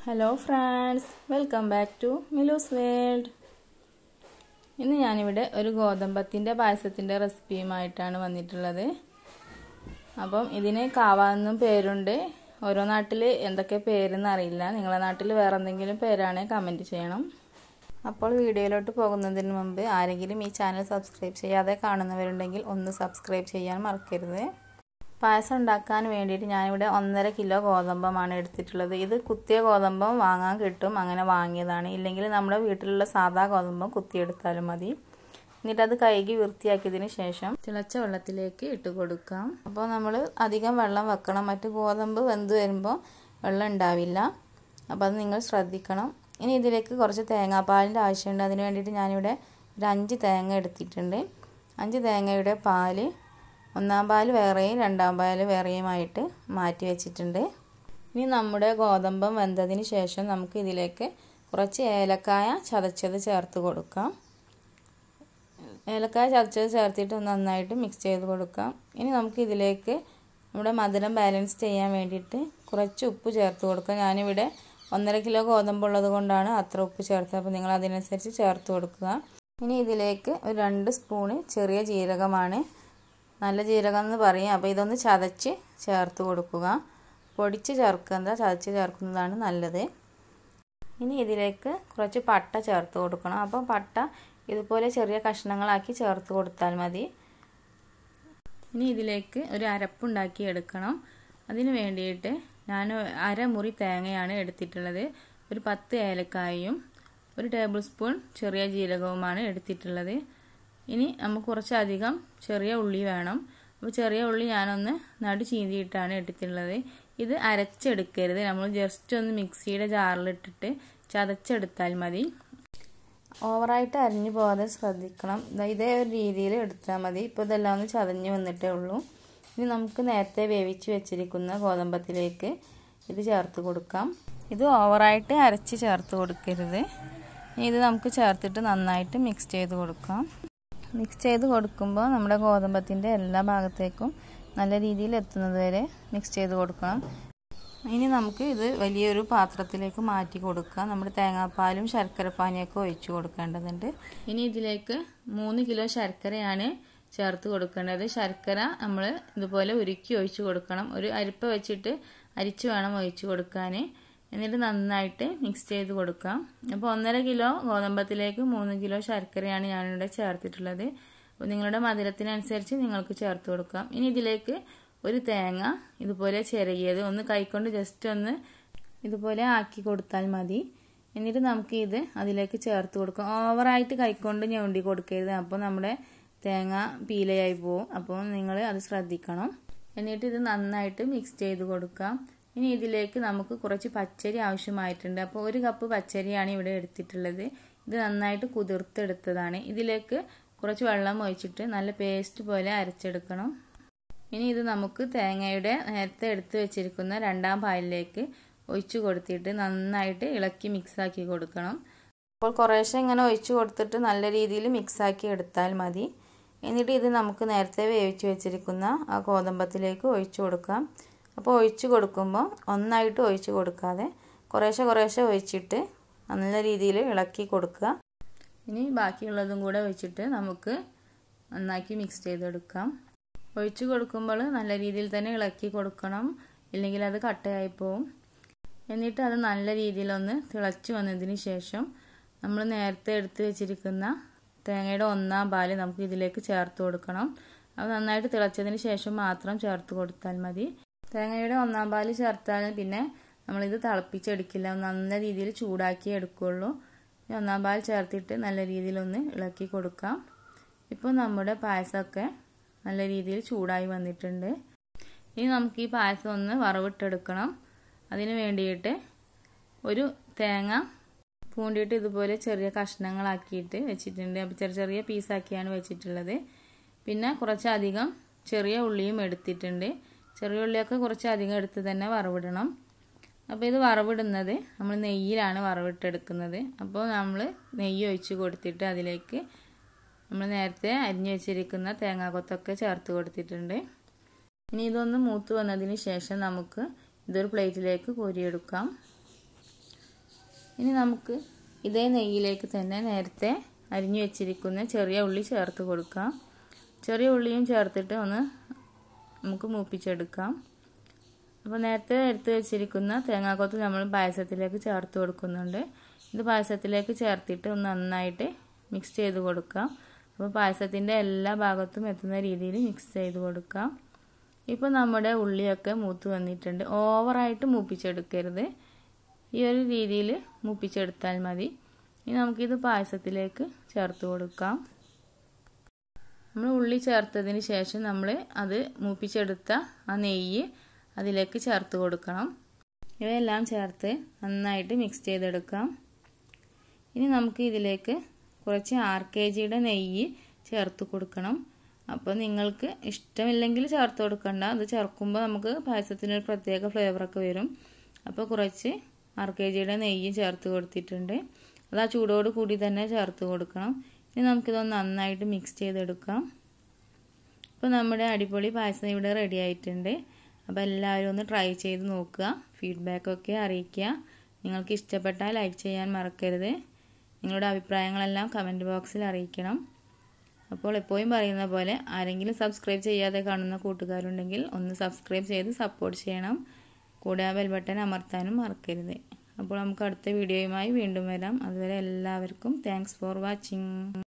hello friends welcome back to Milu's world ഇന്ന് ഞാനിവിടെ ഒരു ഗോതമ്പത്തിൻ്റെ പായസത്തിൻ്റെ റെസിപ്പിയുമായിട്ടാണ് വന്നിട്ടുള്ളത് അപ്പം ഇതിന് കാവാന്നും പേരുണ്ട് ഓരോ നാട്ടിൽ എന്തൊക്കെ പേരെന്ന് അറിയില്ല നിങ്ങളുടെ നാട്ടിൽ വേറെ എന്തെങ്കിലും പേരാണെങ്കിൽ കമൻറ്റ് ചെയ്യണം അപ്പോൾ വീഡിയോയിലോട്ട് പോകുന്നതിന് മുമ്പ് ആരെങ്കിലും ഈ ചാനൽ സബ്സ്ക്രൈബ് ചെയ്യാതെ കാണുന്നവരുണ്ടെങ്കിൽ ഒന്ന് സബ്സ്ക്രൈബ് ചെയ്യാൻ മറക്കരുത് പായസം ഉണ്ടാക്കാൻ വേണ്ടിയിട്ട് ഞാനിവിടെ ഒന്നര കിലോ ഗോതമ്പമാണ് എടുത്തിട്ടുള്ളത് ഇത് കുത്തിയ ഗോതമ്പം വാങ്ങാൻ കിട്ടും അങ്ങനെ വാങ്ങിയതാണ് ഇല്ലെങ്കിൽ നമ്മുടെ വീട്ടിലുള്ള സാധാ ഗോതമ്പം കുത്തിയെടുത്താലും മതി എന്നിട്ട് അത് കഴുകി വൃത്തിയാക്കിയതിന് ശേഷം തിളച്ച വെള്ളത്തിലേക്ക് ഇട്ട് കൊടുക്കാം അപ്പോൾ നമ്മൾ അധികം വെള്ളം വെക്കണം മറ്റ് ഗോതമ്പ് വെന്ത് വരുമ്പോൾ വെള്ളം ഉണ്ടാവില്ല അപ്പോൾ അത് നിങ്ങൾ ശ്രദ്ധിക്കണം ഇനി ഇതിലേക്ക് കുറച്ച് തേങ്ങാപ്പാലിൻ്റെ ആവശ്യമുണ്ട് അതിന് വേണ്ടിയിട്ട് ഞാനിവിടെ ഒരു അഞ്ച് തേങ്ങ എടുത്തിട്ടുണ്ട് അഞ്ച് തേങ്ങയുടെ പാല് ഒന്നാം പാൽ വേറെയും രണ്ടാം പാൽ വേറെയുമായിട്ട് മാറ്റി വെച്ചിട്ടുണ്ട് ഇനി നമ്മുടെ ഗോതമ്പം വെന്തതിന് ശേഷം നമുക്ക് ഇതിലേക്ക് കുറച്ച് ഏലക്കായ ചതച്ചത് ചേർത്ത് കൊടുക്കാം ഏലക്കായ ചതച്ചത് ചേർത്തിട്ട് നന്നായിട്ട് മിക്സ് ചെയ്ത് കൊടുക്കാം ഇനി നമുക്ക് ഇതിലേക്ക് നമ്മുടെ മധുരം ബാലൻസ് ചെയ്യാൻ വേണ്ടിയിട്ട് കുറച്ച് ഉപ്പ് ചേർത്ത് കൊടുക്കാം ഞാനിവിടെ ഒന്നര കിലോ ഗോതമ്പുള്ളത് കൊണ്ടാണ് അത്ര ഉപ്പ് ചേർത്തത് അപ്പോൾ നിങ്ങൾ അതിനനുസരിച്ച് ചേർത്ത് കൊടുക്കുക ഇനി ഇതിലേക്ക് ഒരു രണ്ട് സ്പൂണ് ചെറിയ ജീരകമാണ് നല്ല ജീരകം എന്ന് പറയും അപ്പോൾ ഇതൊന്ന് ചതച്ച് ചേർത്ത് കൊടുക്കുക പൊടിച്ച് ചേർക്കുന്നത് ചതച്ച് ചേർക്കുന്നതാണ് നല്ലത് ഇനി ഇതിലേക്ക് കുറച്ച് പട്ട ചേർത്ത് കൊടുക്കണം അപ്പോൾ പട്ട ഇതുപോലെ ചെറിയ കഷ്ണങ്ങളാക്കി ചേർത്ത് കൊടുത്താൽ മതി ഇനി ഇതിലേക്ക് ഒരു അരപ്പുണ്ടാക്കി എടുക്കണം അതിന് വേണ്ടിയിട്ട് ഞാൻ അരമുറി തേങ്ങയാണ് എടുത്തിട്ടുള്ളത് ഒരു പത്ത് ഏലക്കായും ഒരു ടേബിൾ സ്പൂൺ ചെറിയ ജീരകവുമാണ് എടുത്തിട്ടുള്ളത് ഇനി നമുക്ക് കുറച്ചധികം ചെറിയ ഉള്ളി വേണം അപ്പോൾ ചെറിയ ഉള്ളി ഞാനൊന്ന് നടു ചീന്തിയിട്ടാണ് എടുത്തിട്ടുള്ളത് ഇത് അരച്ചെടുക്കരുത് നമ്മൾ ജസ്റ്റ് ഒന്ന് മിക്സിയുടെ ജാറിലിട്ടിട്ട് ചതച്ചെടുത്താൽ മതി ഓവറായിട്ട് അരിഞ്ഞു പോകാതെ ശ്രദ്ധിക്കണം ഇതേ ഒരു രീതിയിൽ എടുത്താൽ മതി ഇപ്പോൾ ഇതെല്ലാം ഒന്ന് ചതഞ്ഞ് വന്നിട്ടേ ഉള്ളൂ ഇനി നമുക്ക് നേരത്തെ വേവിച്ച് വെച്ചിരിക്കുന്ന ഗോതമ്പത്തിലേക്ക് ഇത് ചേർത്ത് കൊടുക്കാം ഇത് ഓവറായിട്ട് അരച്ച് ചേർത്ത് കൊടുക്കരുത് ഇത് നമുക്ക് ചേർത്തിട്ട് നന്നായിട്ട് മിക്സ് ചെയ്ത് കൊടുക്കാം മിക്സ് ചെയ്ത് കൊടുക്കുമ്പോൾ നമ്മുടെ ഗോതമ്പത്തിൻ്റെ എല്ലാ ഭാഗത്തേക്കും നല്ല രീതിയിൽ എത്തുന്നത് വരെ മിക്സ് ചെയ്ത് കൊടുക്കണം ഇനി നമുക്ക് ഇത് വലിയൊരു പാത്രത്തിലേക്ക് മാറ്റി കൊടുക്കാം നമ്മുടെ തേങ്ങാപ്പാലും ശർക്കരപ്പാനിയൊക്കെ ഒഴിച്ചു കൊടുക്കേണ്ടതുണ്ട് ഇനി ഇതിലേക്ക് മൂന്ന് കിലോ ശർക്കരയാണ് ചേർത്ത് കൊടുക്കേണ്ടത് ശർക്കര നമ്മൾ ഇതുപോലെ ഉരുക്കി ഒഴിച്ചു കൊടുക്കണം ഒരു അരിപ്പ വെച്ചിട്ട് അരിച്ച് വേണം ഒഴിച്ചു കൊടുക്കാൻ എന്നിട്ട് നന്നായിട്ട് മിക്സ് ചെയ്ത് കൊടുക്കാം അപ്പോൾ ഒന്നര കിലോ ഗോതമ്പത്തിലേക്ക് മൂന്ന് കിലോ ശർക്കരയാണ് ഞാനിവിടെ ചേർത്തിട്ടുള്ളത് അപ്പോൾ നിങ്ങളുടെ മധുരത്തിനനുസരിച്ച് നിങ്ങൾക്ക് ചേർത്ത് കൊടുക്കാം ഇനി ഇതിലേക്ക് ഒരു തേങ്ങ ഇതുപോലെ ചിരകിയത് ഒന്ന് കൈക്കൊണ്ട് ജസ്റ്റ് ഒന്ന് ഇതുപോലെ ആക്കി കൊടുത്താൽ മതി എന്നിട്ട് നമുക്ക് ഇത് അതിലേക്ക് ചേർത്ത് കൊടുക്കാം ഓവറായിട്ട് കൈക്കൊണ്ട് ഞൊണ്ടി കൊടുക്കരുത് അപ്പോൾ നമ്മുടെ തേങ്ങ പീലയായി പോവും അപ്പോൾ നിങ്ങൾ അത് ശ്രദ്ധിക്കണം എന്നിട്ട് ഇത് നന്നായിട്ട് മിക്സ് ചെയ്ത് കൊടുക്കാം ഇനി ഇതിലേക്ക് നമുക്ക് കുറച്ച് പച്ചരി ആവശ്യമായിട്ടുണ്ട് അപ്പോൾ ഒരു കപ്പ് പച്ചരിയാണ് ഇവിടെ എടുത്തിട്ടുള്ളത് ഇത് നന്നായിട്ട് കുതിർത്തെടുത്തതാണ് ഇതിലേക്ക് കുറച്ച് വെള്ളം ഒഴിച്ചിട്ട് നല്ല പേസ്റ്റ് പോലെ അരച്ചെടുക്കണം ഇനി ഇത് നമുക്ക് തേങ്ങയുടെ നേരത്തെ എടുത്ത് വെച്ചിരിക്കുന്ന രണ്ടാം പാലിലേക്ക് ഒഴിച്ചു കൊടുത്തിട്ട് നന്നായിട്ട് ഇളക്കി മിക്സാക്കി കൊടുക്കണം അപ്പോൾ കുറേശ്ശെ ഇങ്ങനെ ഒഴിച്ചു കൊടുത്തിട്ട് നല്ല രീതിയിൽ മിക്സാക്കി എടുത്താൽ മതി എന്നിട്ട് ഇത് നമുക്ക് നേരത്തെ വേവിച്ച് വെച്ചിരിക്കുന്ന ആ ഗോതമ്പത്തിലേക്ക് ഒഴിച്ചു കൊടുക്കാം അപ്പോൾ ഒഴിച്ച് കൊടുക്കുമ്പോൾ ഒന്നായിട്ട് ഒഴിച്ച് കൊടുക്കാതെ കുറേശ്ശെ കുറേശ്ശെ ഒഴിച്ചിട്ട് നല്ല രീതിയിൽ ഇളക്കി കൊടുക്കുക ഇനി ബാക്കിയുള്ളതും കൂടെ ഒഴിച്ചിട്ട് നമുക്ക് നന്നാക്കി മിക്സ് ചെയ്തെടുക്കാം ഒഴിച്ചു കൊടുക്കുമ്പോൾ നല്ല രീതിയിൽ തന്നെ ഇളക്കി കൊടുക്കണം ഇല്ലെങ്കിൽ അത് കട്ടയായി പോവും എന്നിട്ട് അത് നല്ല രീതിയിലൊന്ന് തിളച്ച് വന്നതിന് ശേഷം നമ്മൾ നേരത്തെ എടുത്ത് വെച്ചിരിക്കുന്ന തേങ്ങയുടെ ഒന്നാം പാല് നമുക്ക് ഇതിലേക്ക് ചേർത്ത് കൊടുക്കണം അത് നന്നായിട്ട് തിളച്ചതിന് ശേഷം മാത്രം ചേർത്ത് കൊടുത്താൽ മതി തേങ്ങയുടെ ഒന്നാം പാല് ചേർത്താൽ പിന്നെ നമ്മളിത് തിളപ്പിച്ചെടുക്കില്ല നല്ല രീതിയിൽ ചൂടാക്കി എടുക്കുകയുള്ളൂ ഒന്നാം പാൽ ചേർത്തിട്ട് നല്ല രീതിയിലൊന്ന് ഇളക്കി കൊടുക്കാം ഇപ്പോൾ നമ്മുടെ പായസമൊക്കെ നല്ല രീതിയിൽ ചൂടായി വന്നിട്ടുണ്ട് ഇനി നമുക്ക് ഈ പായസം ഒന്ന് വറവിട്ടെടുക്കണം അതിന് വേണ്ടിയിട്ട് ഒരു തേങ്ങ പൂണ്ടിയിട്ട് ഇതുപോലെ ചെറിയ കഷ്ണങ്ങളാക്കിയിട്ട് വെച്ചിട്ടുണ്ട് അപ്പോൾ ചെറിയ ചെറിയ പീസാക്കിയാണ് വെച്ചിട്ടുള്ളത് പിന്നെ കുറച്ചധികം ചെറിയ ഉള്ളിയും എടുത്തിട്ടുണ്ട് ചെറിയ ഉള്ളിയൊക്കെ കുറച്ച് അധികം എടുത്ത് തന്നെ വറവിടണം അപ്പോൾ ഇത് വറവിടുന്നത് നമ്മൾ നെയ്യിലാണ് വറവിട്ടെടുക്കുന്നത് അപ്പോൾ നമ്മൾ നെയ്യ് ഒഴിച്ച് കൊടുത്തിട്ട് അതിലേക്ക് നമ്മൾ നേരത്തെ അരിഞ്ഞു വെച്ചിരിക്കുന്ന തേങ്ങാക്കൊത്തൊക്കെ ചേർത്ത് കൊടുത്തിട്ടുണ്ട് ഇനി ഇതൊന്ന് മൂത്ത് വന്നതിന് ശേഷം നമുക്ക് ഇതൊരു പ്ലേറ്റിലേക്ക് കോരിയെടുക്കാം ഇനി നമുക്ക് ഇതേ നെയ്യിലേക്ക് തന്നെ നേരത്തെ അരിഞ്ഞു വെച്ചിരിക്കുന്ന ചെറിയ ഉള്ളി ചേർത്ത് കൊടുക്കാം ചെറിയ ഉള്ളിയും ചേർത്തിട്ട് ഒന്ന് നമുക്ക് മൂപ്പിച്ചെടുക്കാം അപ്പോൾ നേരത്തെ എടുത്ത് വെച്ചിരിക്കുന്ന തേങ്ങാക്കൊത്ത് നമ്മൾ പായസത്തിലേക്ക് ചേർത്ത് കൊടുക്കുന്നുണ്ട് ഇത് പായസത്തിലേക്ക് ചേർത്തിട്ട് ഒന്ന് നന്നായിട്ട് മിക്സ് ചെയ്ത് കൊടുക്കാം അപ്പോൾ പായസത്തിൻ്റെ എല്ലാ ഭാഗത്തും എത്തുന്ന രീതിയിൽ മിക്സ് ചെയ്ത് കൊടുക്കാം ഇപ്പോൾ നമ്മുടെ ഉള്ളിയൊക്കെ മൂത്ത് വന്നിട്ടുണ്ട് ഓവറായിട്ട് മൂപ്പിച്ചെടുക്കരുത് ഈ ഒരു രീതിയിൽ മൂപ്പിച്ചെടുത്താൽ മതി ഇനി നമുക്കിത് പായസത്തിലേക്ക് ചേർത്ത് കൊടുക്കാം നമ്മൾ ഉള്ളി ചേർത്തതിന് ശേഷം നമ്മൾ അത് മൂപ്പിച്ചെടുത്ത ആ നെയ്യ് അതിലേക്ക് ചേർത്ത് കൊടുക്കണം ഇവയെല്ലാം ചേർത്ത് നന്നായിട്ട് മിക്സ് ചെയ്തെടുക്കാം ഇനി നമുക്ക് ഇതിലേക്ക് കുറച്ച് ആർ കെ ജിയുടെ നെയ്യ് ചേർത്ത് കൊടുക്കണം അപ്പോൾ നിങ്ങൾക്ക് ഇഷ്ടമില്ലെങ്കിൽ ചേർത്ത് കൊടുക്കണ്ട അത് ചേർക്കുമ്പോൾ നമുക്ക് പായസത്തിനൊരു പ്രത്യേക ഫ്ലേവറൊക്കെ വരും അപ്പോൾ കുറച്ച് ആർ കെ ജിയുടെ നെയ്യ് ചേർത്ത് കൊടുത്തിട്ടുണ്ട് അത് ആ ചൂടോട് കൂടി തന്നെ ചേർത്ത് കൊടുക്കണം ഇനി നമുക്കിതൊന്ന് നന്നായിട്ട് മിക്സ് ചെയ്തെടുക്കാം അപ്പോൾ നമ്മുടെ അടിപൊളി പായസം ഇവിടെ റെഡി ആയിട്ടുണ്ട് അപ്പോൾ എല്ലാവരും ഒന്ന് ട്രൈ ചെയ്ത് നോക്കുക ഫീഡ്ബാക്കൊക്കെ അറിയിക്കുക നിങ്ങൾക്ക് ഇഷ്ടപ്പെട്ടാൽ ലൈക്ക് ചെയ്യാൻ മറക്കരുത് നിങ്ങളുടെ അഭിപ്രായങ്ങളെല്ലാം കമൻറ്റ് ബോക്സിൽ അറിയിക്കണം അപ്പോൾ എപ്പോഴും പറയുന്ന പോലെ ആരെങ്കിലും സബ്സ്ക്രൈബ് ചെയ്യാതെ കാണുന്ന കൂട്ടുകാരുണ്ടെങ്കിൽ ഒന്ന് സബ്സ്ക്രൈബ് ചെയ്ത് സപ്പോർട്ട് ചെയ്യണം കൂടെ ആ ബെൽ ബട്ടൺ അമർത്താനും മറക്കരുത് അപ്പോൾ നമുക്ക് അടുത്ത വീഡിയോയുമായി വീണ്ടും വരാം അതുവരെ എല്ലാവർക്കും താങ്ക്സ് ഫോർ വാച്ചിങ്